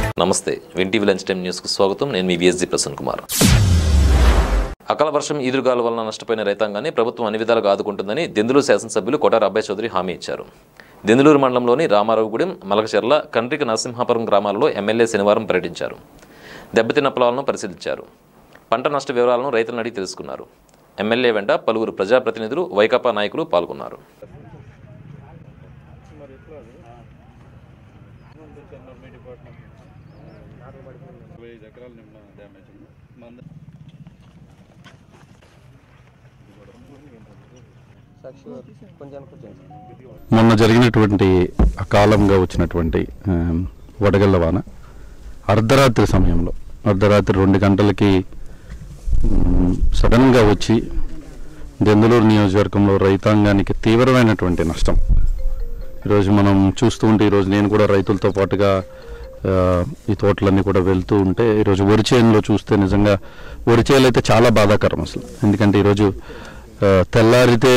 నమస్తే వింటీవీ lunch time న్యూస్కు స్వాగతం నేను మీ విఎస్జి ప్రసన్న కుమార్ అకాల వర్షం ఈదురుగాల వలన నష్టపోయిన రైతాంగాన్ని ప్రభుత్వం అన్ని విధాలుగా ఆదుకుంటుందని దెందులూరు శాసనసభ్యులు కోటార అబ్బాయి చౌదరి హామీ ఇచ్చారు దెందులూరు మండలంలోని రామారావుగూడెం మలకచెర్ల కండ్రిక నరసింహాపురం గ్రామాలలో ఎమ్మెల్యే శనివారం పర్యటించారు దెబ్బతిన్న పొలాలను పరిశీలించారు పంట నష్ట వివరాలను రైతులను అడిగి తెలుసుకున్నారు ఎమ్మెల్యే వెంట పలువురు ప్రజాప్రతినిధులు వైకాపా నాయకులు పాల్గొన్నారు ఇరవై ఐదు ఎకరాలు నిన్న డ్యామేజ్ ఉంది మంద మొన్న జరిగినటువంటి అకాలంగా వచ్చినటువంటి ఆ, వడగళ్ల వాన అర్ధరాత్రి సమయంలో అర్ధరాత్రి రెండు గంటలకి మ్, సడన్గా వచ్చి దెందులూరు నియోజకవర్గంలో రైతాంగానికి తీవ్రమైనటువంటి నష్టం ఈరోజు మనం చూస్తూ ఉంటే ఈరోజు నేను కూడా రైతులతో పాటుగా ఆ, ఈ తోటలన్నీ కూడా వెళ్తూ ఉంటే ఈరోజు వరి చేనులో చూస్తే నిజంగా వరి చేలు అయితే చాలా బాధాకరం అసలు ఎందుకంటే ఈరోజు ఆ, తెల్లారితే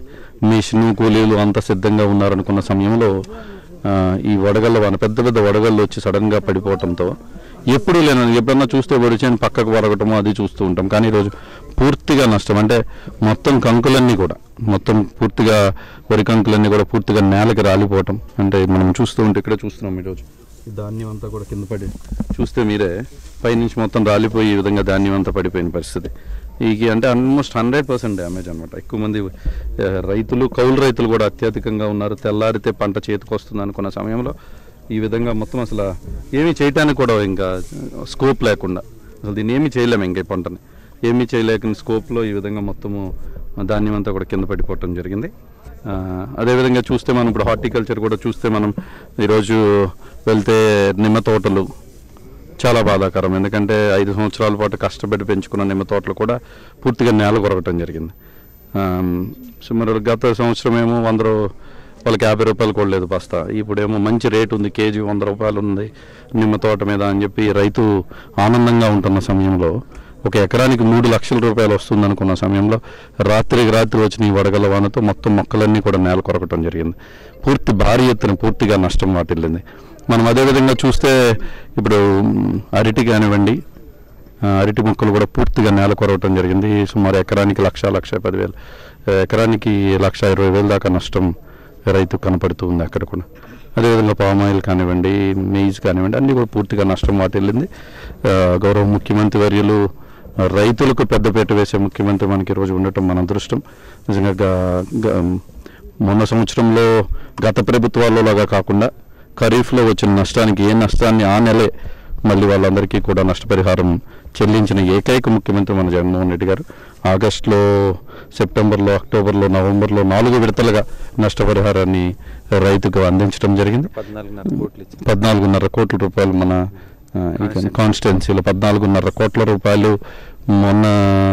మిషను కూలీలు అంత సిద్ధంగా ఉన్నారనుకున్న సమయంలో ఆ, ఈ వడగళ్ళ వాన పెద్ద పెద్ద వడగళ్ళు వచ్చి సడన్గా పడిపోవటంతో ఎప్పుడు లేను ఎప్పుడన్నా చూస్తే వరి చేను పక్కకు వరగటము అది చూస్తూ ఉంటాం కానీ ఈరోజు పూర్తిగా నష్టం అంటే మొత్తం కంకులన్నీ కూడా మొత్తం పూర్తిగా వరి కంకులన్నీ కూడా పూర్తిగా నేలకి రాలిపోవటం అంటే మనం చూస్తూ ఉంటే ఇక్కడే చూస్తున్నాం ఈరోజు ఈ ధాన్యం అంతా కూడా కింద పడి చూస్తే మీరే పైనుంచి మొత్తం రాలిపోయి ఈ విధంగా ధాన్యం అంతా పడిపోయిన పరిస్థితి ఈ అంటే ఆల్మోస్ట్ హండ్రెడ్ పర్సెంట్ డ్యామేజ్ అనమాట ఎక్కువ మంది ఆ, రైతులు కౌలు రైతులు కూడా అత్యధికంగా ఉన్నారు తెల్లారితే పంట చేతికి వస్తుంది అనుకున్న సమయంలో ఈ విధంగా మొత్తం అసలు ఏమీ చేయటానికి కూడా ఇంకా స్కోప్ లేకుండా అసలు దీన్ని ఏమీ చేయలేము ఇంకా ఈ పంటని ఏమీ చేయలేక స్కోప్లో ఈ విధంగా మొత్తము ధాన్యం అంతా కూడా కింద పడిపోవటం జరిగింది ఆ, అదేవిధంగా చూస్తే మనం ఇప్పుడు హార్టికల్చర్ కూడా చూస్తే మనం ఈరోజు వెళ్తే నిమ్మ తోటలు చాలా బాధాకరం ఎందుకంటే ఐదు సంవత్సరాల పాటు కష్టపడి పెంచుకున్న నిమ్మ తోటలు కూడా పూర్తిగా నేల కొరగటం జరిగింది ఆమ్, సుమారు గత సంవత్సరం ఏమో వంద రూ- వాళ్ళకి యాభై రూపాయలు కూడా లేదు బస్తా ఇప్పుడేమో మంచి రేటు ఉంది కేజీ వంద రూపాయలు ఉంది నిమ్మ తోట మీద అని చెప్పి రైతు ఆనందంగా ఉంటున్న సమయంలో ఒక ఎకరానికి మూడు లక్షల రూపాయలు వస్తుంది అనుకున్న సమయంలో రాత్రికి రాత్రి వచ్చిన ఈ వడగల వానతో మొత్తం మొక్కలన్నీ కూడా నేల కొరకటం జరిగింది పూర్తి భారీ ఎత్తున పూర్తిగా నష్టం వాటిల్లింది మనం అదేవిధంగా చూస్తే ఇప్పుడు మ్, అరటి కానివ్వండి ఆ, అరటి మొక్కలు కూడా పూర్తిగా నేల కొరవటం జరిగింది సుమారు ఎకరానికి లక్ష లక్ష పదివేలు ఆ, ఎకరానికి లక్ష ఇరవై వేలు దాకా నష్టం రైతు కనపడుతూ ఉంది అక్కడ కూడా అదేవిధంగా పామాయిల్ కానివ్వండి మెయిజ్ కానివ్వండి అన్నీ కూడా పూర్తిగా నష్టం వాటిల్లింది ఆ, గౌరవ ముఖ్యమంత్రి వర్యులు ఆ, రైతులకు పెద్దపీట వేసే ముఖ్యమంత్రి మనకి ఈరోజు ఉండటం మన అదృష్టం నిజంగా గా- గా- మొన్న సంవత్సరంలో గత ప్రభుత్వాల్లో లాగా కాకుండా ఖరీఫ్లో వచ్చిన నష్టానికి ఏ నష్టాన్ని ఆ నెలే మళ్ళీ వాళ్ళందరికీ కూడా నష్టపరిహారం చెల్లించిన ఏకైక ముఖ్యమంత్రి మన జగన్మోహన్ రెడ్డి గారు ఆగస్టులో సెప్టెంబర్లో అక్టోబర్లో నవంబర్లో నాలుగు విడతలుగా నష్టపరిహారాన్ని రైతుకు అందించడం జరిగింది పద్నాలుగున్నర కోట్లు ఇచ్చింది పద్నాలుగున్నర కోట్ల రూపాయలు మన కాన్స్టిట్యున్సీలో పద్నాలుగున్నర కోట్ల రూపాయలు మొన్న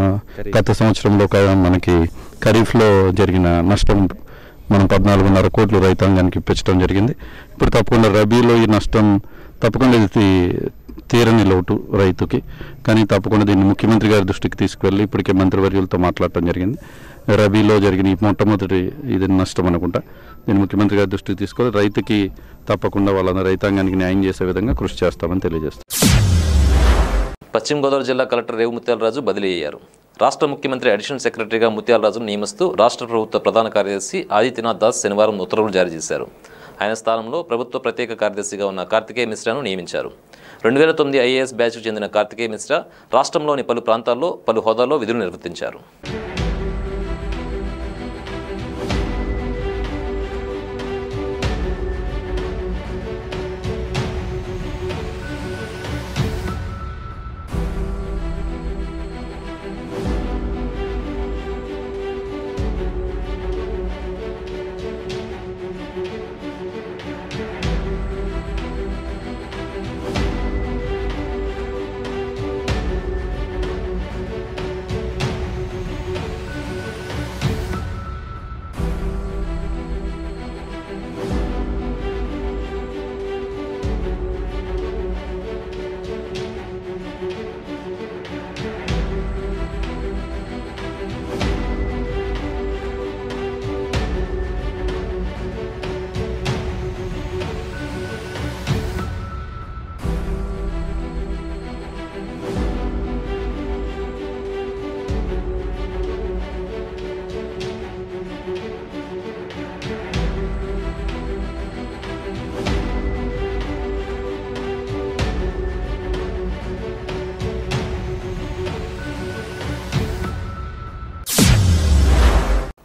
గత సంవత్సరంలో క- మనకి ఖరీఫ్లో జరిగిన నష్టం మనం పద్నాలుగున్నర కోట్లు రైతాంగానికి ఇప్పించడం జరిగింది ఇప్పుడు తప్పకుండా రబీలో ఈ నష్టం తప్పకుండా ఇది తీ- తీరని లోటు రైతుకి కానీ తప్పకుండా దీన్ని ముఖ్యమంత్రి గారి దృష్టికి తీసుకువెళ్ళి ఇప్పటికే మంత్రివర్యులతో మాట్లాడటం జరిగింది రబీలో జరిగిన ఈ మొట్టమొదటి ఇది నష్టం అనుకుంటా దీన్ని ముఖ్యమంత్రి గారి దృష్టికి తీసుకొని రైతుకి తప్పకుండా వాళ్ళ రైతాంగానికి న్యాయం చేసే విధంగా కృషి చేస్తామని తెలియజేస్తాం పశ్చిమ గోదావరి జిల్లా కలెక్టర్ రేవు ముత్యాలరాజు బదిలీ అయ్యారు రాష్ట్ర ముఖ్యమంత్రి అడిషనల్ సెక్రటరీగా ముత్యాలరాజును నియమిస్తూ రాష్ట్ర ప్రభుత్వ ప్రధాన కార్యదర్శి ఆదిత్యనాథ్ దాస్ శనివారం ఉత్తర్వులు జారీ చేశారు ఆయన స్థానంలో ప్రభుత్వ ప్రత్యేక కార్యదర్శిగా ఉన్న కార్తికేయ మిశ్రాను నియమించారు రెండు వేల తొమ్మిది ఐఏఎస్ బ్యాచ్కు చెందిన కార్తికేయ మిశ్రా రాష్ట్రంలోని పలు ప్రాంతాల్లో పలు హోదాల్లో విధులు నిర్వర్తించారు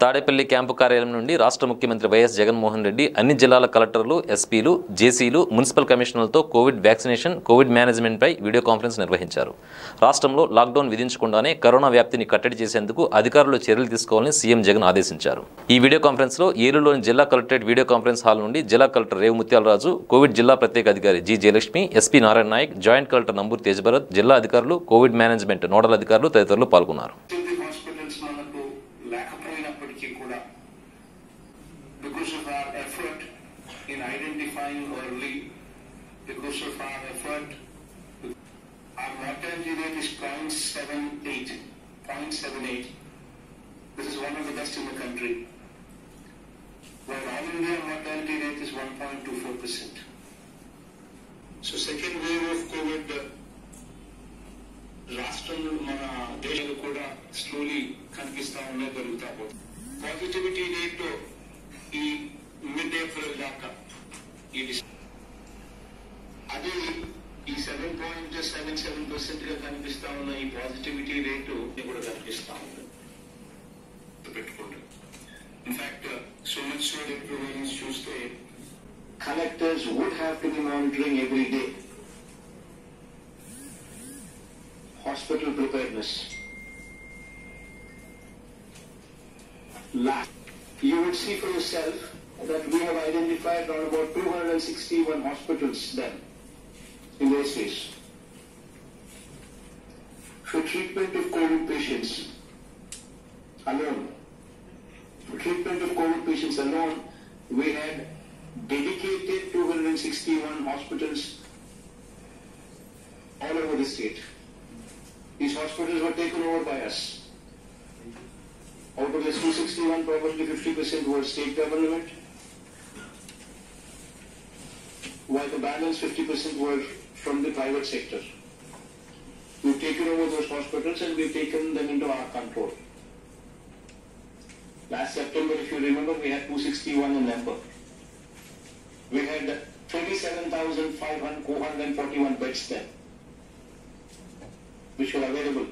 తాడేపల్లి క్యాంపు కార్యాలయం నుండి రాష్ట్ర ముఖ్యమంత్రి వైఎస్ జగన్మోహన్ రెడ్డి అన్ని జిల్లాల కలెక్టర్లు ఎస్పీలు జేసీలు మున్సిపల్ కమిషనర్లతో కోవిడ్ వ్యాక్సినేషన్ కోవిడ్ మేనేజ్మెంట్పై వీడియో కాన్ఫరెన్స్ నిర్వహించారు రాష్ట్రంలో లాక్డౌన్ విధించకుండానే కరోనా వ్యాప్తిని కట్టడి చేసేందుకు అధికారులు చర్యలు తీసుకోవాలని సీఎం జగన్ ఆదేశించారు ఈ వీడియో కాన్ఫరెన్స్లో ఏలూరులోని జిల్లా కలెక్టరేట్ వీడియో కాన్ఫరెన్స్ హాల్ నుండి జిల్లా కలెక్టర్ రేవు ముత్యాలరాజు కోవిడ్ జిల్లా ప్రత్యేక అధికారి G Jayalakshmi SP Narayana Nayak joint collector Namburi Tejabharat జిల్లా అధికారులు కోవిడ్ మేనేజ్మెంట్ నోడల్ అధికారులు తదితరులు పాల్గొన్నారు సిద్ధి హాస్పిటల్స్ మనకు లేకపోయినప్పటికీ కూడా because of our effort in identifying early because of our effort our mortality rate is 0.78 0.78 this is one of the best in the country while all India mortality rate is 1.24 percent so second wave of COVID uh, రాష్ట్రంలో మన దేశంలో కూడా slowly కనిపిస్తా ఉన్నాయి పెరుగుతా పోతుంది positivity rate ఈ mid April దాకా ఈ డిస్- అదే ఈ seven point seven seven percent గా కనిపిస్తా ఉన్న ఈ పాజిటివిటీ రేటు కూడా కనిపిస్తా ఉంది పెట్టుకోండి in fact so much so prevalence చూస్తే collectors would have to be monitoring every day hospital preparedness. Last, you would see for yourself that we have identified around about 261 hospitals then in their space. For treatment of COVID patients alone, for treatment of COVID patients alone, we had dedicated 261 hospitals all over the state. These hospitals were taken over by us. Out of this 261, probably 50% were state government, while the balance 50% were from the private sector. We've taken over those hospitals and we've taken them into our control. Last September, if you remember, we had 261 in number. We had 27,541 beds then which were available.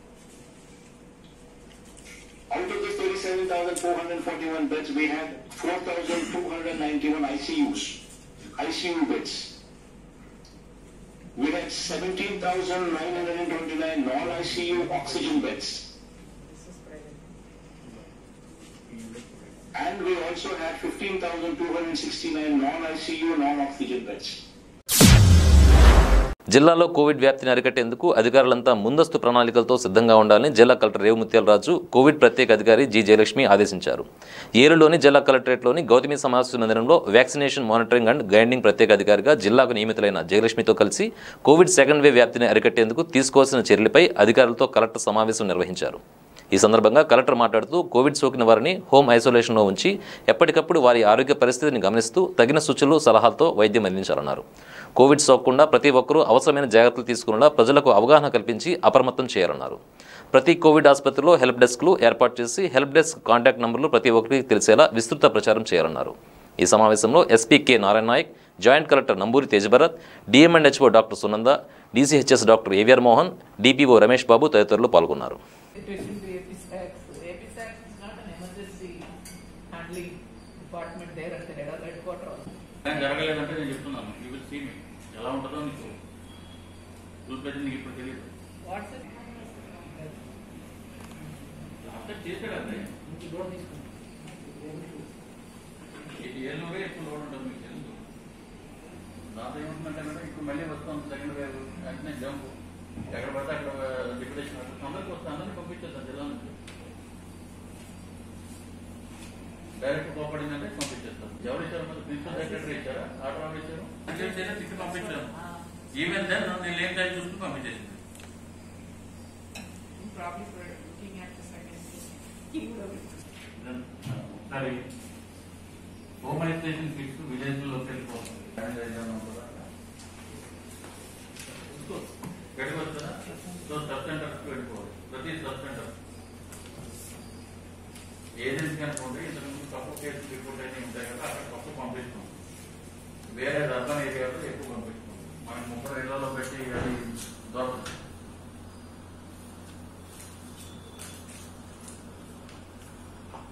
Out of the 37,441 beds, we had 4,291 ICUs, ICU beds. We had 17,929 non-ICU oxygen beds. And we also had 15,269 non-ICU, non-oxygen beds. జిల్లాలో Covid వ్యాప్తిని అరికట్టేందుకు అధికారులంతా ముందస్తు ప్రణాళికలతో సిద్ధంగా ఉండాలని జిల్లా collector రేవు Mutyalaraju Covid ప్రత్యేక అధికారి జి జయలక్ష్మి ఆదేశించారు ఏరులోని జిల్లా కలెక్టరేట్లోని గౌతమి సమావేశ మందిరంలో వ్యాక్సినేషన్ మానిటరింగ్ అండ్ గైడింగ్ ప్రత్యేక అధికారిగా జిల్లాకు నియమితులైన జయలక్ష్మితో కలిసి కోవిడ్ సెకండ్ వేవ్ వ్యాప్తిని అరికట్టేందుకు తీసుకోవాల్సిన చర్యలపై అధికారులతో కలెక్టర్ సమావేశం నిర్వహించారు ఈ సందర్భంగా కలెక్టర్ మాట్లాడుతూ కోవిడ్ సోకిన వారిని హోమ్ ఐసోలేషన్లో ఉంచి ఎప్పటికప్పుడు వారి ఆరోగ్య పరిస్థితిని గమనిస్తూ తగిన సూచనలు సలహాలతో వైద్యం అందించాలన్నారు కోవిడ్ సోకకుండా ప్రతి ఒక్కరూ అవసరమైన జాగ్రత్తలు తీసుకునేలా ప్రజలకు అవగాహన కల్పించి అప్రమత్తం చేయాలన్నారు ప్రతి కోవిడ్ ఆసుపత్రిలో హెల్ప్ డెస్క్లు ఏర్పాటు చేసి హెల్ప్ డెస్క్ కాంటాక్ట్ నంబర్లు ప్రతి ఒక్కరికి తెలిసేలా విస్తృత ప్రచారం చేయాలన్నారు ఈ సమావేశంలో SP K Narayana Nayak joint collector Namburi Tejabharat DM and HO doctor Sunanda DCHS doctor AVR Mohan DPO Ramesh Babu తదితరులు పాల్గొన్నారు Situation to APSAC. So APSAC is not an emergency handling department there at the head of headquarter also. నేను జరగలేదంటే నేను చెప్తున్నాను యూ విల్ సీ మీ ఎలా ఉంటుందో నీకు చూపెట్టి నీకు ఇప్పుడు తెలియదు What's it? అక్కడ చేశాడండి ఇంటి లోన్ తీసుకుంది. ఇది ఏలూరే ఎక్కువ లోడ్ ఉంటుంది మీకు తెలుసు దాంతో ఏముంటుందంటే మేడం ఇప్పుడు మళ్ళీ వస్తాం సెకండ్ వేవ్ వెంటనే జంప్ ఎక్కడ పడితే అక్కడ డిప్యుటేషన్ అందరికి వస్తాం అందరినీ పంపించేస్తాం జిల్లా నుంచి డైరెక్ట్ కోపడిందంటే పంపించేస్తాం ఎవరు ఇచ్చారు మరి ప్రిన్సిపల్ సెక్రటరీ ఇచ్చారా ఆర్డర్ ఎవరు ఇచ్చారు అంటే తిట్టి పంపించాను ఈవెన్ దెన్ నేను లేని టైం చూసుకుని పంపించేసింది Probably for looking at the second. He would have. ఒకసారి హోమ్ ఐసోలేషన్ కిట్స్ విలేజ్ లోకి వెళ్ళిపోతుంది గడికి వస్తుందా సో సబ్ సెంటర్స్కి వెళ్ళిపోవాలి ప్రతి సబ్ సెంటర్ ఏజెన్సీ అనుకోండి ఇంతకు ముందు తక్కువ కేసులు రిపోర్ట్ అయితే ఉంటాయి కదా అక్కడ తక్కువ పంపిస్తాం వేరే అర్బన్ ఏరియాలో ఎక్కువ పంపిస్తాం మనకి ముప్పై ఇళ్లలో పెట్టి అది దొరకదు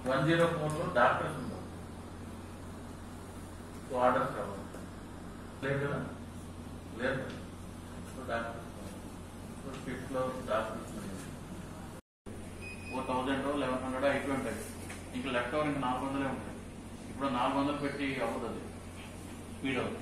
వన్ జీరో ఫోర్లో డాక్టర్స్ ఉంటారు సో ఆర్డర్స్ రావాలి లేదు కదా లేదు కదా. సో డాక్టర్స్ సో షిఫ్ట్లో doctors four thousand eleven hundred అయిపోయి ఉంటాయి ఇంకా లెఫ్ట్ ఓవర్ ఇంకా నాలుగు వందలే ఉంటాయి ఇప్పుడు నాలుగు వందలు పెట్టి అవుతుంది స్పీడ్ అవుతుంది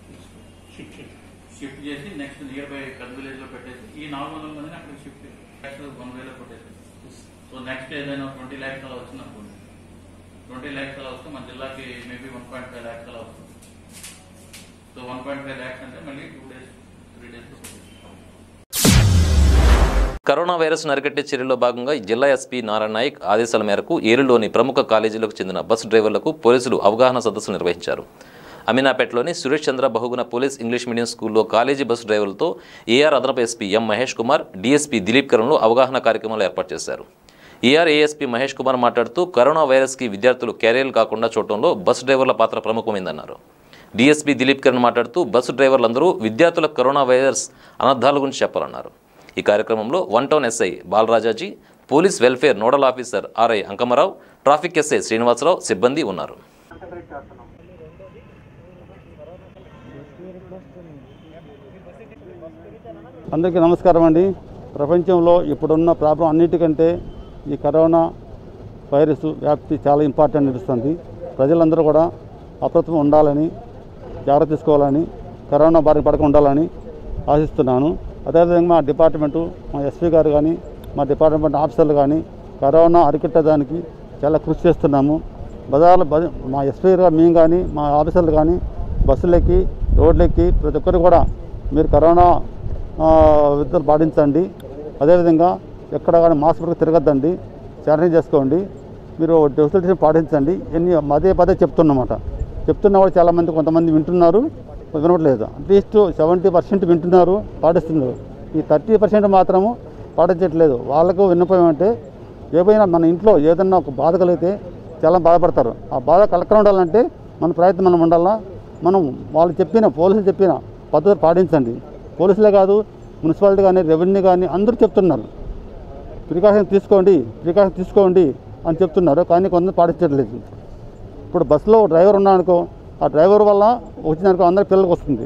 షిఫ్ట్ చేసి నెక్స్ట్ నియర్ బై పెద్ద విలేజ్ లో పెట్టేసి ఈ నాలుగు వందల మందిని అక్కడ షిఫ్ట్ ల్యాక్స్ వన్ వేలో కొట్టేసి సో నెక్స్ట్ ఏదైనా ట్వంటీ ల్యాక్స్ అలా వచ్చింది అనుకోండి ట్వంటీ ల్యాక్స్ అలా వస్తే మన జిల్లాకి maybe one point five lakhs అలా వస్తుంది so one point five lakhs అంటే మళ్ళీ two days three days corona virus అరికట్టే చర్యల్లో భాగంగా జిల్లా ఎస్పీ నారాయణ నాయక్ ఆదేశాల మేరకు ఏరులోని ప్రముఖ కాలేజీలకు చెందిన బస్సు డ్రైవర్లకు పోలీసులు అవగాహన సదస్సు నిర్వహించారు అమీనాపేటలోని Suresh Chandra Bahuguna police English medium స్కూల్లో కాలేజీ బస్సు డ్రైవర్లతో ఏఆర్ అదనపు SP M Mahesh Kumar DSP Dilip కరణ్లు అవగాహన కార్యక్రమాలు ఏర్పాటు చేశారు ఏఆర్ ఏఎస్పీ మహేష్ కుమార్ మాట్లాడుతూ కరోనా వైరస్కి విద్యార్థులు క్యారియర్లు కాకుండా చూడటంలో బస్సు డ్రైవర్ల పాత్ర ప్రముఖమైందన్నారు డీఎస్పీ దిలీప్ కిరణ్ మాట్లాడుతూ బస్సు డ్రైవర్లందరూ విద్యార్థులకు కరోనా వైరస్ అనర్థాల గురించి చెప్పాలన్నారు ఈ కార్యక్రమంలో one town SI Balarajaji police welfare nodal officer RI Ankamarao traffic SI Srinivasarao సిబ్బంది ఉన్నారు అందరికీ నమస్కారం అండి ప్రపంచంలో ఇప్పుడున్న ప్రాబ్లం అన్నిటికంటే ఈ కరోనా వైరస్ వ్యాప్తి చాలా ఇంపార్టెంట్ అనిపిస్తుంది ప్రజలందరూ కూడా అప్రమత్తం ఉండాలని జాగ్రత్త తీసుకోవాలని కరోనా బారిన పడక ఉండాలని ఆశిస్తున్నాను అదేవిధంగా మా డిపార్ట్మెంటు మా ఎస్పీ గారు కానీ మా డిపార్ట్మెంట్ ఆఫీసర్లు కానీ కరోనా అరికట్టడానికి చాలా కృషి చేస్తున్నాము బజార్లో బజ- మా ఎస్పీ గారు మేము కానీ మా ఆఫీసర్లు కానీ బస్సులెక్కి రోడ్లెక్కి ప్రతి ఒక్కరు కూడా మీరు కరోనా ఆ, విధులు పాటించండి అదేవిధంగా ఎక్కడ కానీ మాస్క్ పెట్టుకు తిరగద్దండి శానిటైజ్ చేసుకోండి మీరు డెసిషన్ పాటించండి ఎన్ని పదే పదే చెప్తున్నమాట చెప్తున్నా కూడా చాలామంది కొంతమంది వింటున్నారు వినట్లేదు అట్లీస్ట్ సెవెంటీ పర్సెంట్ వింటున్నారు పాటిస్తున్నారు ఈ థర్టీ పర్సెంట్ మాత్రము పాటించట్లేదు వాళ్ళకు విన్నపం అంటే ఏవైనా మన ఇంట్లో ఏదన్నా ఒక బాధ కలిగితే చాలా బాధపడతారు ఆ బాధ కలెక్టర్ ఉండాలంటే మన ప్రయత్నం మనం ఉండాలా మనం వాళ్ళు చెప్పిన పోలీసులు చెప్పిన పద్ధతి పాటించండి పోలీసులే కాదు మున్సిపాలిటీ కానీ రెవెన్యూ కానీ అందరూ చెప్తున్నారు ప్రికాషన్ తీసుకోండి ప్రికాషన్ తీసుకోండి అని చెప్తున్నారు కానీ కొందరు పాటించట్లేదు ఇప్పుడు బస్సులో డ్రైవర్ ఉన్నాడనుకో ఆ డ్రైవర్ వల్ల వచ్చిందనుకో అందరి పిల్లలకు వస్తుంది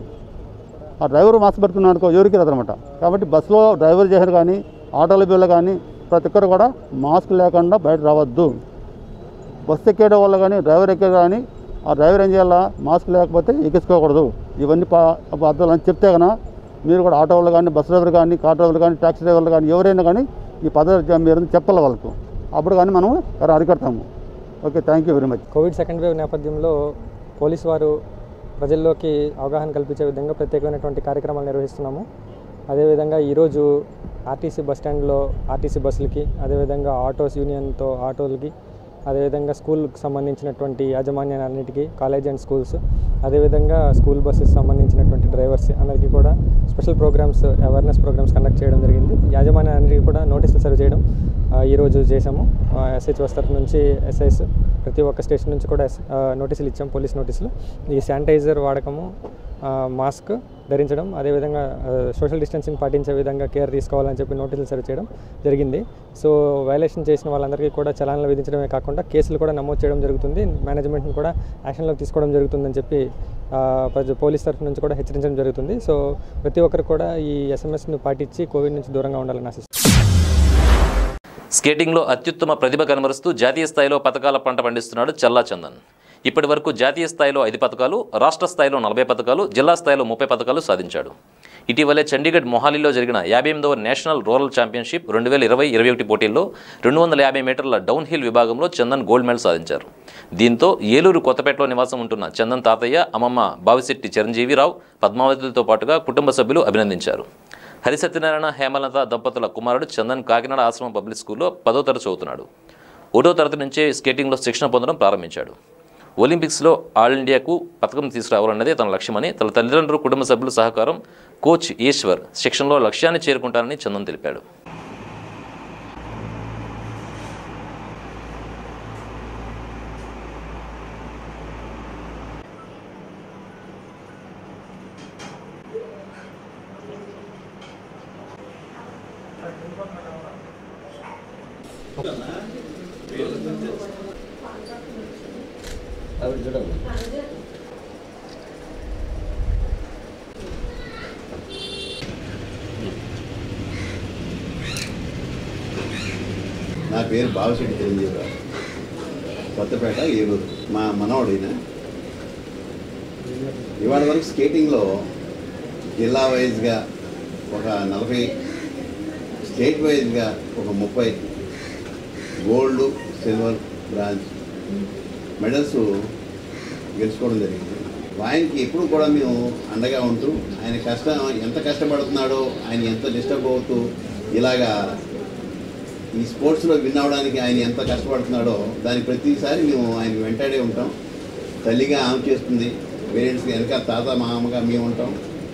ఆ డ్రైవర్ మాస్క్ పెట్టుకున్నాడు అనుకో ఎవరికి రాదనమాట కాబట్టి బస్సులో డ్రైవర్ చేశారు కానీ ఆటోల బిల్లు కానీ ప్రతి ఒక్కరు కూడా మాస్క్ లేకుండా బయట రావద్దు బస్సు ఎక్కేయడం వల్ల కానీ డ్రైవర్ ఎక్కే కానీ ఆ డ్రైవర్ ఏం చేయాలా మాస్క్ లేకపోతే ఎక్కించుకోకూడదు ఇవన్నీ పా అర్థాలు అని చెప్తే కన్నా మీరు కూడా ఆటో వాళ్ళు కానీ బస్ డ్రైవర్ కానీ కార్ డ్రైవర్లు కానీ ట్యాక్సీ డ్రైవర్లు కానీ ఎవరైనా కానీ ఈ పద్ధతి మీరు చెప్పాలి వాళ్ళకు అప్పుడు కానీ మనం అరికడతాము okay thank you very much Covid second wave నేపథ్యంలో పోలీసు వారు ప్రజల్లోకి అవగాహన కల్పించే విధంగా ప్రత్యేకమైనటువంటి కార్యక్రమాలు నిర్వహిస్తున్నాము అదేవిధంగా ఈరోజు ఆర్టీసీ బస్ స్టాండ్లో ఆర్టీసీ బస్సులకి అదేవిధంగా ఆటోస్ యూనియన్తో ఆటోలకి అదేవిధంగా స్కూల్కి సంబంధించినటువంటి యాజమాన్యాలన్నిటికీ కాలేజ్ అండ్ స్కూల్స్ అదేవిధంగా స్కూల్ బస్సెస్ సంబంధించినటువంటి డ్రైవర్స్ అందరికీ కూడా special programmes awareness programmes conduct చేయడం జరిగింది యాజమాన్యానికి కూడా నోటీసులు సర్వ్ చేయడం ఆ, ఈరోజు చేశాము ఎస్హెచ్ఓస్ తరఫు నుంచి ఎస్ఐస్ ప్రతి ఒక్క స్టేషన్ నుంచి కూడా ఎస్- ఆ, నోటీసులు ఇచ్చాం పోలీస్ నోటీసులు ఈ శానిటైజర్ వాడకము ఆ, మాస్క్ ధరించడం అదేవిధంగా ఆ, సోషల్ డిస్టెన్సింగ్ పాటించే విధంగా కేర్ తీసుకోవాలని చెప్పి నోటీసులు సర్వ్ చేయడం జరిగింది సో వైలేషన్ చేసిన వాళ్ళందరికీ కూడా చలాన్లు విధించడమే కాకుండా కేసులు కూడా నమోదు చేయడం జరుగుతుంది మేనేజ్మెంట్ని కూడా యాక్షన్లోకి తీసుకోవడం జరుగుతుందని చెప్పి ఆ, ప్రజ- పోలీస్ తరఫు నుంచి కూడా హెచ్చరించడం జరుగుతుంది సో ప్రతి ఒక్కరు కూడా ఈ ఎస్ఎంఎస్ని పాటించి కోవిడ్ నుంచి దూరంగా ఉండాలని ఆశిస్తున్నాను స్కేటింగ్లో అత్యుత్తమ ప్రతిభ కనబరుస్తూ జాతీయ స్థాయిలో పథకాల పంట పండిస్తున్నాడు చల్లా చందన్ ఇప్పటి వరకు జాతీయ స్థాయిలో ఐదు పథకాలు రాష్ట్ర స్థాయిలో నలభై పథకాలు జిల్లా స్థాయిలో ముప్పై పథకాలు సాధించాడు ఇటీవలే చండీగఢ్ మొహాలీలో జరిగిన యాభై ఎనిమిదవ నేషనల్ రూరల్ ఛాంపియన్షిప్ రెండు వేల ఇరవై ఇరవై ఒకటి పోటీల్లో రెండు వందల యాభై మీటర్ల డౌన్ హిల్ విభాగంలో చందన్ గోల్డ్ మెడల్ సాధించారు దీంతో ఏలూరు కొత్తపేటలో నివాసం ఉంటున్న చందన్ తాతయ్య అమ్మమ్మ బావిశెట్టి చిరంజీవిరావు పద్మావతితో పాటుగా కుటుంబ సభ్యులు అభినందించారు హరిసత్యనారాయణ హేమలత దంపతుల కుమారుడు చందన్ కాకినాడ ఆశ్రమం పబ్లిక్ స్కూల్లో పదో తరగతి చదువుతున్నాడు ఒకటో తరగతి నుంచే స్కేటింగ్లో శిక్షణ పొందడం ప్రారంభించాడు ఒలింపిక్స్లో ఆల్ ఇండియాకు పథకం తీసుకురావాలన్నదే తన లక్ష్యమని తన తల్లిదండ్రులు కుటుంబ సభ్యుల సహకారం కోచ్ ఈశ్వర్ శిక్షణలో లక్ష్యాన్ని చేరుకుంటానని చందన్ తెలిపాడు నా పేరు బావశెట్టి చిరంజీవిరావు కొత్తపేట ఏలూరు మా మనవడిన ఇవాళ వరకు స్కేటింగ్లో జిల్లా వైజ్గా ఒక నలభై స్టేట్ వైజ్గా ఒక ముప్పై గోల్డ్ సిల్వర్ బ్రాంజ్ మెడల్స్ గెలుచుకోవడం జరిగింది ఆయనకి ఎప్పుడు కూడా మేము అండగా ఉంటూ ఆయన కష్టం ఎంత కష్టపడుతున్నాడో ఆయన ఎంత డిస్టర్బ్ అవుతూ ఇలాగా ఈ స్పోర్ట్స్లో విన్ అవ్వడానికి ఆయన ఎంత కష్టపడుతున్నాడో దానికి ప్రతిసారి మేము ఆయన వెంటాడే ఉంటాం తల్లిగా ఆమె చేస్తుంది పేరెంట్స్కి వెనక తాత మామగా మేము ఉంటాం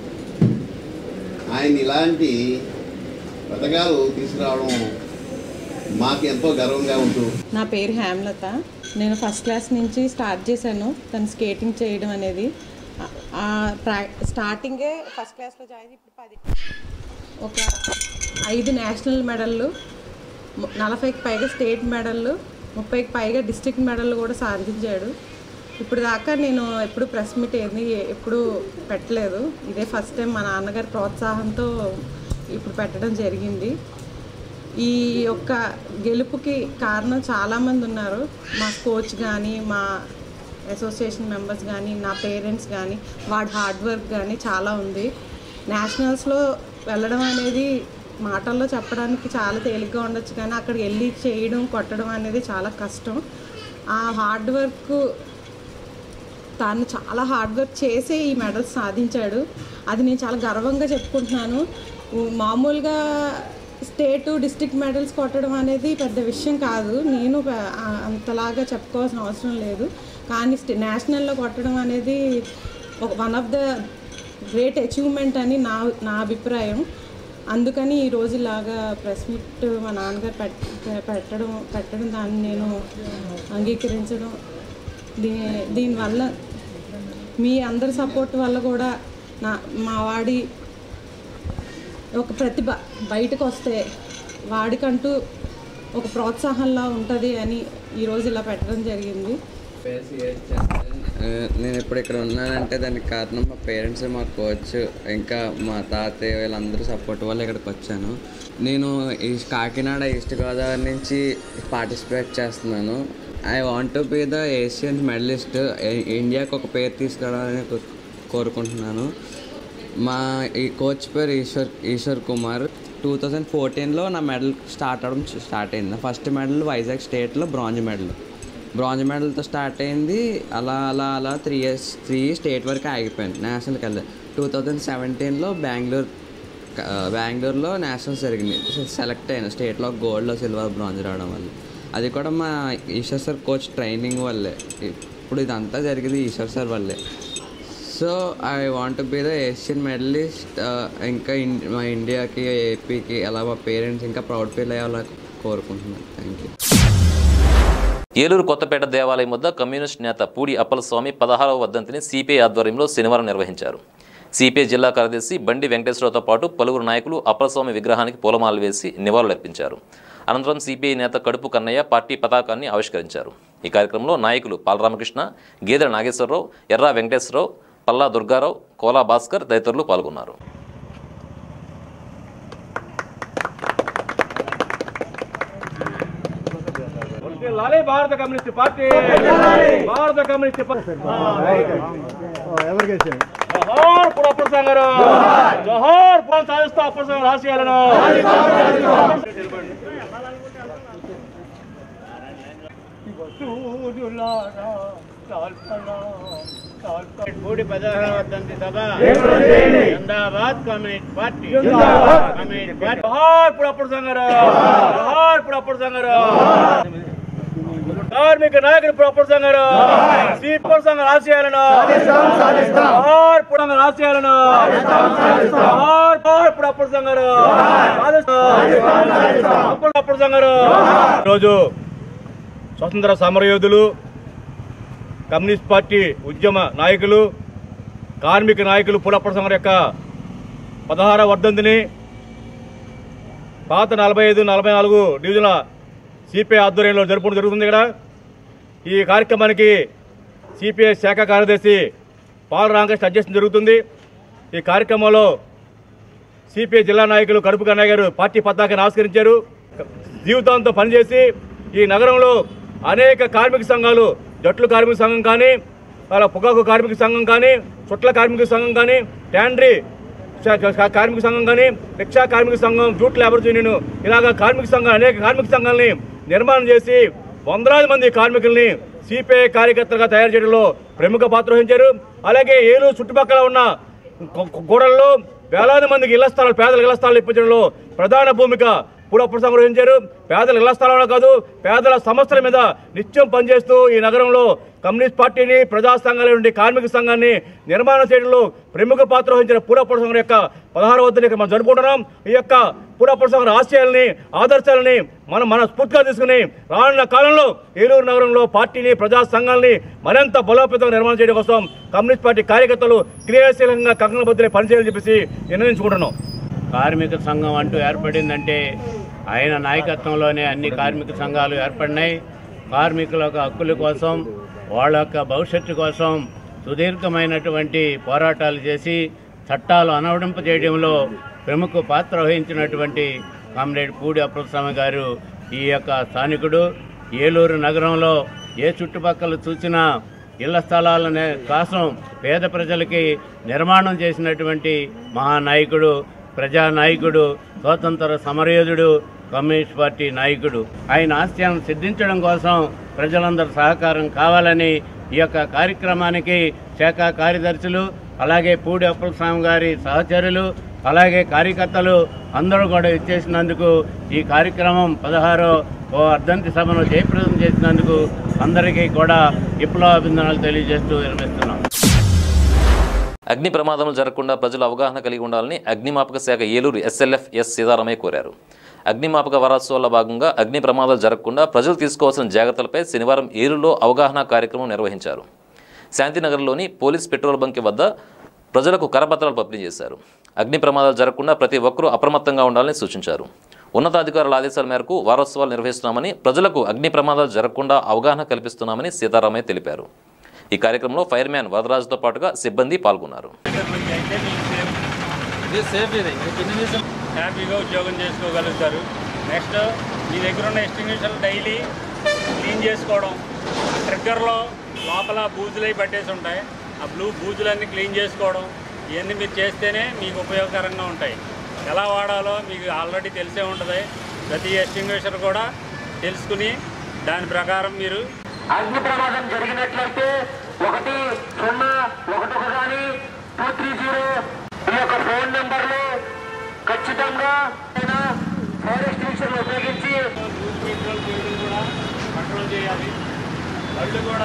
ఆయన ఇలాంటి పథకాలు తీసుకురావడం మాకు ఎంతో గర్వంగా ఉంటూ నా పేరు హేమలత నేను ఫస్ట్ క్లాస్ నుంచి స్టార్ట్ చేశాను తను స్కేటింగ్ చేయడం అనేది ఆ- ఆ ప్రా స్టార్టింగే ఫస్ట్ క్లాస్లో జాయిన్ ఇప్పుడు పది ఒక ఐదు నేషనల్ మెడళ్ళు ము- నలభైకి పైగా స్టేట్ మెడళ్ళు ముప్పైకి పైగా డిస్ట్రిక్ట్ మెడళ్ళు కూడా సాధించాడు ఇప్పుడు దాకా నేను ఎప్పుడు ప్రెస్ మీట్ ఏది ఎప్పుడు పెట్టలేదు ఇదే ఫస్ట్ టైం మా నాన్నగారి ప్రోత్సాహంతో ఇప్పుడు పెట్టడం జరిగింది ఈ యొక్క గెలుపుకి కారణం చాలామంది ఉన్నారు మా కోచ్ కానీ మా అసోసియేషన్ మెంబర్స్ కానీ నా పేరెంట్స్ కానీ వాడి హార్డ్ వర్క్ కానీ చాలా ఉంది నేషనల్స్లో వెళ్ళడం అనేది మాటల్లో చెప్పడానికి చాలా తేలిగ్గా ఉండొచ్చు కానీ అక్కడికి వెళ్ళి చేయడం కొట్టడం అనేది చాలా కష్టం ఆ హార్డ్ వర్క్ తాను చాలా హార్డ్ వర్క్ చేసే ఈ మెడల్స్ సాధించాడు అది నేను చాలా గర్వంగా చెప్పుకుంటున్నాను ఉ- మామూలుగా స్టేట్ డిస్ట్రిక్ట్ మెడల్స్ కొట్టడం అనేది పెద్ద విషయం కాదు నేను ప- ఆ- అంతలాగా చెప్పుకోవాల్సిన అవసరం లేదు కానీ స్టే- నేషనల్లో కొట్టడం అనేది ఒక one of the great achievement అని నా నా అభిప్రాయం అందుకని ఈ రోజు ఇలాగా ప్రెస్ మీట్ మా నాన్నగారు పెట్ పెట్టడం పెట్టడం దాన్ని నేను అంగీకరించడం దీ దీనివల్ల మీ అందరి సపోర్ట్ వల్ల కూడా నా మా వాడి ఒక ప్రతిభ బయటకు వస్తే వాడికంటూ ఒక ప్రోత్సాహంలా ఉంటుంది అని ఈరోజు ఇలా పెట్టడం జరిగింది ఆ, నేను ఇప్పుడు ఇక్కడ ఉన్నానంటే దానికి కారణం మా పేరెంట్స్ మా కోచ్ ఇంకా మా తాతయ్య వీళ్ళందరూ సపోర్ట్ వల్ల ఇక్కడికి వచ్చాను నేను ఈ కాకినాడ ఈస్ట్ గోదావరి నుంచి పార్టిసిపేట్ చేస్తున్నాను I want to be the Asian medallist ఇండియాకి ఒక పేరు తీసుకురావాలని కో- కోరుకుంటున్నాను మా ఈ కోచ్ పేరు ఈశ్వర్ ఈశ్వర్ కుమార్ టూ థౌజండ్ ఫోర్టీన్లో నా మెడల్ స్టార్ట్ అవడం స్టార్ట్ అయింది నా ఫస్ట్ మెడల్ వైజాగ్ స్టేట్లో బ్రాంజ్ మెడల్ బ్రాంజ్ మెడల్తో స్టార్ట్ అయింది అలా అలా అలా త్రీ ఇయర్స్ త్రీ స్టేట్ వరకు ఆగిపోయింది నేషనల్కి వెళ్ళి టూ థౌజండ్ సెవెంటీన్లో బెంగళూరు ఆ, బెంగళూరులో నేషనల్స్ జరిగింది సెలెక్ట్ అయ్యాను స్టేట్లో గోల్డ్లో సిల్వర్ బ్రాంజ్ రావడం వల్ల అది కూడా మా ఈశ్వర్ సార్ కోచ్ ట్రైనింగ్ వల్లే ఇప్పుడు ఇదంతా జరిగింది ఈశ్వర్ సార్ వల్లే so I want be the Asian medallist ఇంకా ఇన్- మా ఇండియాకి ఏపీకి అలా మా పేరెంట్స్ ఇంకా ప్రౌడ్ ఫీల్ అయ్యేలా కోరుకుంటున్నాను థ్యాంక్ యూ ఏలూరు కొత్తపేట దేవాలయం వద్ద కమ్యూనిస్ట్ నేత పూడి అప్పలస్వామి పదహారవ వర్ధంతిని సిపిఐ ఆధ్వర్యంలో శనివారం నిర్వహించారు సిపిఐ జిల్లా కార్యదర్శి బండి వెంకటేశ్వరరావుతో పాటు పలువురు నాయకులు అప్పలస్వామి విగ్రహానికి పూలమాలలు వేసి నివాళులర్పించారు అనంతరం సిపిఐ నేత కడుపు కన్నయ్య పార్టీ పతాకాన్ని ఆవిష్కరించారు ఈ కార్యక్రమంలో నాయకులు పాలరామకృష్ణ గేదెల నాగేశ్వరరావు ఎర్రా వెంకటేశ్వరరావు పల్లా దుర్గారావు కోలా భాస్కర్ తదితరులు పాల్గొన్నారు లాలే భారత కమ్యూనిస్ట్ పార్టీ భారత కమ్యూనిస్ట్ పార్టీ జోహార్ పురప్ప సంగారు జోహార్ పురం సాధిస్తా అప్పటి సంఘం రాశియాలను మూడు పదహారు వర్ధంతి సభ జిందాబాద్ కమ్యూనిస్ట్ పార్టీ కమ్యూనిస్ట్ పార్టీ జోహార్ పురప్ప సంగారు జోహార్ పురప్ప సంగారు కార్మిక నాయకులు ప్రొఫెసర్ సంగారు సీపర్ సంఘ ఆశయాలను జోహార్ పురంగ ఆశయాలను జోహార్ జోహార్ ప్రొఫెసర్ సంగారు ప్రొఫెసర్ సంగారు రోజు స్వతంత్ర సమరయోధులు కమ్యూనిస్ట్ పార్టీ ఉద్యమ నాయకులు కార్మిక నాయకులు పులప్పటి సంఘం యొక్క పదహార వర్ధంతిని పాత నలభై ఐదు నలభై నాలుగు డివిజన్ల సిపిఐ ఆధ్వర్యంలో జరుపుకోవడం జరుగుతుంది ఇక్కడ ఈ కార్యక్రమానికి సిపిఐ శాఖ కార్యదర్శి పాల రామకృష్ణ అధ్యక్షం జరుగుతుంది ఈ కార్యక్రమంలో సిపిఐ జిల్లా నాయకులు కడుపు కన్నయ్య గారు పార్టీ పతాకాన్ని ఆవిష్కరించారు జీవితాంతో పనిచేసి ఈ నగరంలో అనేక కార్మిక సంఘాలు జట్లు కార్మిక సంఘం కానీ అలా పొగాకు కార్మిక సంఘం కానీ చుట్ల కార్మిక సంఘం కానీ ట్యాండ్రీ శా- శా- కార్మిక సంఘం కానీ రిక్షా కార్మిక సంఘం జూట్ లేబర్స్ యూనియన్ ఇలాగ కార్మిక సంఘం అనేక కార్మిక సంఘాలని నిర్మాణం చేసి వందలాది మంది కార్మికుల్ని సిపిఐ కార్యకర్తలుగా తయారు చేయడంలో ప్రముఖ పాత్ర వహించారు అలాగే ఏలూరు చుట్టుపక్కల ఉన్న గో- గోడల్లో వేలాది మందికి ఇళ్ల స్థలాలు పేదలకు ఇళ్ల స్థలాలు ఇప్పించడంలో ప్రధాన భూమిక పూడప్పుడు సంగ్రహించారు పేదల ఇళ్ల స్థలాలు కాదు పేదల సమస్యల మీద నిత్యం పనిచేస్తూ ఈ నగరంలో కమ్యూనిస్ట్ పార్టీని ప్రజా సంఘాల నుండి కార్మిక సంఘాన్ని నిర్మాణం చేయడంలో ప్రముఖ పాత్ర వహించిన పూరప్పుడు సంఘం యొక్క పదహారు వద్ద మనం జరుపుకుంటున్నాం ఈ యొక్క పూరప్పుడు సంఘం ఆశయాలని ఆదర్శాలని మనం మన స్ఫూర్తిగా తీసుకుని రానున్న కాలంలో ఏలూరు నగరంలో పార్టీని ప్రజా సంఘాలని మరింత బలోపేతంగా నిర్మాణం చేయడం కోసం కమ్యూనిస్ట్ పార్టీ కార్యకర్తలు క్రియాశీలంగా కంకణబద్దులే పనిచేయాలని చెప్పేసి నిర్ణయించుకుంటున్నాం కార్మిక సంఘం అంటూ ఏర్పడిందంటే ఆయన నాయకత్వంలోనే అన్ని కార్మిక సంఘాలు ఏర్పడినాయి కార్మికుల యొక్క హక్కుల కోసం వాళ్ళ యొక్క భవిష్యత్తు కోసం సుదీర్ఘమైనటువంటి పోరాటాలు చేసి చట్టాలు అనవడింప చేయడంలో ప్రముఖ పాత్ర వహించినటువంటి కామ్రేడ్ పూడి అప్రస్వామి గారు ఈ యొక్క స్థానికుడు ఏలూరు నగరంలో ఏ చుట్టుపక్కల చూసినా ఇళ్ల స్థలాలనే కోసం పేద ప్రజలకి నిర్మాణం చేసినటువంటి మహానాయకుడు ప్రజానాయకుడు స్వాతంత్ర సమరయోధుడు కమ్యూనిస్ట్ పార్టీ నాయకుడు ఆయన ఆశయాన్ని సిద్ధించడం కోసం ప్రజలందరూ సహకారం కావాలని ఈ యొక్క కార్యక్రమానికి శాఖ కార్యదర్శులు అలాగే పూడి అప్పలస్వామి గారి సహచరులు అలాగే కార్యకర్తలు అందరూ కూడా ఇచ్చేసినందుకు ఈ కార్యక్రమం పదహారో ఓ అర్ధంతి సభను జయప్రదం చేసినందుకు అందరికీ కూడా విప్లవాభిందనాలు తెలియజేస్తూ నిర్మిస్తున్నాం అగ్ని ప్రమాదం జరగకుండా ప్రజలు అవగాహన కలిగి ఉండాలని అగ్నిమాపక శాఖ ఏలూరు ఎస్ఎల్ఎఫ్ ఎస్ సీతారామయ్య కోరారు అగ్నిమాపక వారోత్సవాల్లో భాగంగా అగ్ని ప్రమాదాలు జరగకుండా ప్రజలు తీసుకోవాల్సిన జాగ్రత్తలపై శనివారం ఏలూరులో అవగాహన కార్యక్రమం నిర్వహించారు శాంతినగర్లోని పోలీస్ పెట్రోల్ బంక్ వద్ద ప్రజలకు కరపత్రాలు పంపిణీ చేశారు అగ్ని ప్రమాదాలు జరగకుండా ప్రతి ఒక్కరూ అప్రమత్తంగా ఉండాలని సూచించారు ఉన్నతాధికారుల ఆదేశాల మేరకు వారోత్సవాలు నిర్వహిస్తున్నామని ప్రజలకు అగ్ని ప్రమాదాలు జరగకుండా అవగాహన కల్పిస్తున్నామని సీతారామయ్య తెలిపారు ఈ కార్యక్రమంలో ఫైర్ మ్యాన్ వరదరాజుతో పాటుగా సిబ్బంది పాల్గొన్నారు ఇది సేఫ్ ఇది ఇది నిమిషం హ్యాపీగా ఉద్యోగం చేసుకోగలుగుతారు నెక్స్ట్ మీ దగ్గర ఉన్న ఎస్టింగ్విషన్లు డైలీ క్లీన్ చేసుకోవడం ట్రిగ్గర్లో లోపల బూజులై పట్టేసి ఉంటాయి ఆ బ్లూ బూజులన్నీ క్లీన్ చేసుకోవడం ఇవన్నీ మీరు చేస్తేనే మీకు ఉపయోగకరంగా ఉంటాయి ఎలా వాడాలో మీకు ఆల్రెడీ తెలిసే ఉంటుంది ప్రతి ఎస్టింగ్విషర్ కూడా తెలుసుకుని దాని ప్రకారం మీరు అగ్ని ప్రమాదం జరిగినట్లయితే ఒకటి సున్నా ఒకటి ఒక కానీ టూ త్రీ జీరో ఈ యొక్క ఫోన్ నెంబర్లు ఖచ్చితంగా ఫైర్ ఎక్స్టెన్షన్ ఉపయోగించి కంట్రోల్ చేయాలి వాళ్ళు కూడా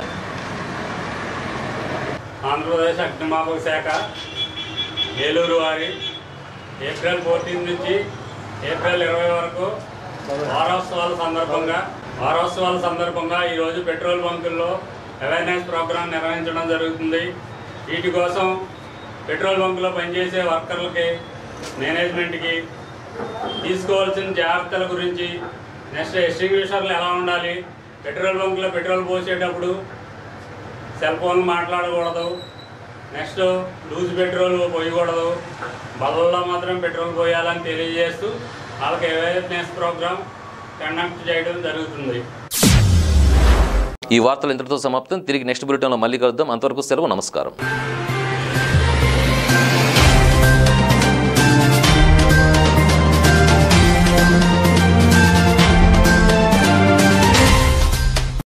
ఆంధ్రప్రదేశ్ అగ్నిమాపక శాఖ ఏలూరు వారి ఏప్రిల్ ఫోర్టీన్ నుంచి ఏప్రిల్ ఇరవై వరకు వారోత్సవాల సందర్భంగా వారోత్సవాల సందర్భంగా ఈరోజు పెట్రోల్ బంకుల్లో అవేర్నెస్ ప్రోగ్రాం నిర్వహించడం జరుగుతుంది వీటి కోసం పెట్రోల్ బంకులో పనిచేసే వర్కర్లకి మేనేజ్మెంట్కి తీసుకోవాల్సిన జాగ్రత్తల గురించి నెక్స్ట్ ఎస్టింగ్విషర్లు ఎలా ఉండాలి పెట్రోల్ బంకులో పెట్రోల్ పోసేటప్పుడు సెల్ ఫోన్ మాట్లాడకూడదు నెక్స్ట్ లూజ్ పెట్రోల్ పోయకూడదు బల్లలో మాత్రం పెట్రోల్ పోయాలని తెలియజేస్తూ వాళ్ళకి అవేర్నెస్ ప్రోగ్రామ్ కండక్ట్ చేయడం జరుగుతుంది ఈ వార్తలు ఇంతటితో సమాప్తం తిరిగి నెక్స్ట్ బులెటిన్లో మళ్ళీ కలుద్దాం అంతవరకు సెలవు నమస్కారం